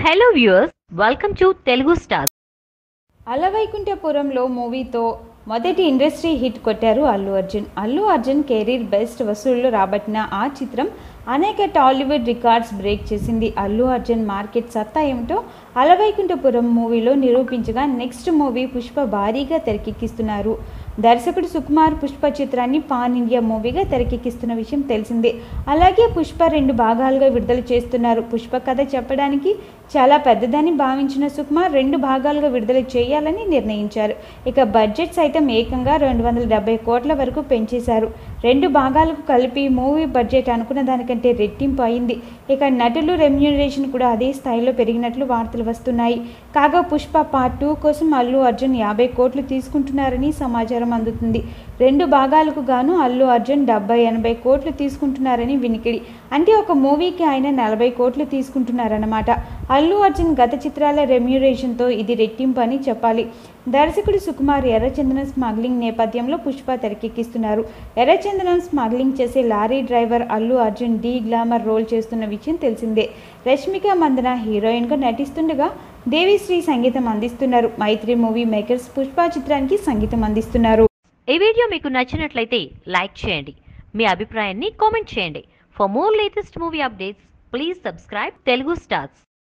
hello viewers welcome to Telugu star అలవైకుంఠపురంలో మూవీతో మొదటి ఇండస్ట్రీ హిట్ కొట్టారు అల్లు అర్జున్ అల్లు అర్జున్ కెరీర్ బెస్ట్ వసూళ్లు రాబట్టిన ఆ చిత్రం అనేక టాలీవుడ్ రికార్డ్స్ బ్రేక్ చేసింది అల్లు అర్జున్ మార్కెట్ సత్తా ఏమిటో అలవైకుంఠపురం మూవీలో నిరూపించగా నెక్స్ట్ మూవీ పుష్ప భారీగా తెరకెక్కిస్తున్నారు దర్శకుడు సుకుమార్ పుష్ప చిత్రాన్ని పాన్ ఇండియా మూవీగా తెరకెక్కిస్తున్న విషయం తెలిసిందే అలాగే పుష్ప రెండు భాగాలుగా విడుదల చేస్తున్నారు పుష్ప కథ చెప్పడానికి చాలా పెద్దదని భావించిన సుకుమార్ రెండు భాగాలుగా విడుదల చేయాలని నిర్ణయించారు ఇక బడ్జెట్ సైతం ఏకంగా రెండు వందల డెబ్బై కోట్ల వరకు పెంచేశారు రెండు భాగాలకు కలిపి మూవీ బడ్జెట్ అనుకున్న దానికంటే రెట్టింపు అయింది ఇక నటులు రెమ్యూనరేషన్ కూడా అదే స్థాయిలో పెరిగినట్లు వార్తలు వస్తున్నాయి కాగా పుష్ప పార్ట్ టూ కోసం అల్లు అర్జున్ యాభై కోట్లు తీసుకుంటున్నారని సమాచారం అందుతుంది రెండు భాగాలకు గాను అల్లు అర్జున్ డెబ్బై ఎనభై కోట్లు తీసుకుంటున్నారని వినికిడి అంటే ఒక మూవీకి ఆయన నలభై కోట్లు తీసుకుంటున్నారన్నమాట అల్లు అర్జున్ గత చిత్రాల రెమ్యూరేషన్తో ఇది రెట్టింపు అని చెప్పాలి దర్శకుడు సుకుమార్ ఎర్రచందనం స్మగ్లింగ్ నేపథ్యంలో పుష్ప తెరకెక్కిస్తున్నారు ఎర్రచందనం స్మగ్లింగ్ చేసే lorry driver Allu Arjun deglamour role చేస్తున్న విషయం తెలిసిందే రష్మిక మందన హీరోయిన్గా నటిస్తుండగా దేవిశ్రీ సంగీతం అందిస్తున్నారు మైత్రి మూవీ మేకర్స్ పుష్ప చిత్రానికి సంగీతం అందిస్తున్నారు ఈ వీడియో మీకు నచ్చినట్లయితే లైక్ చేయండి మీ అభిప్రాయాన్ని కామెంట్ చేయండి for more latest movie updates please subscribe Telugu stars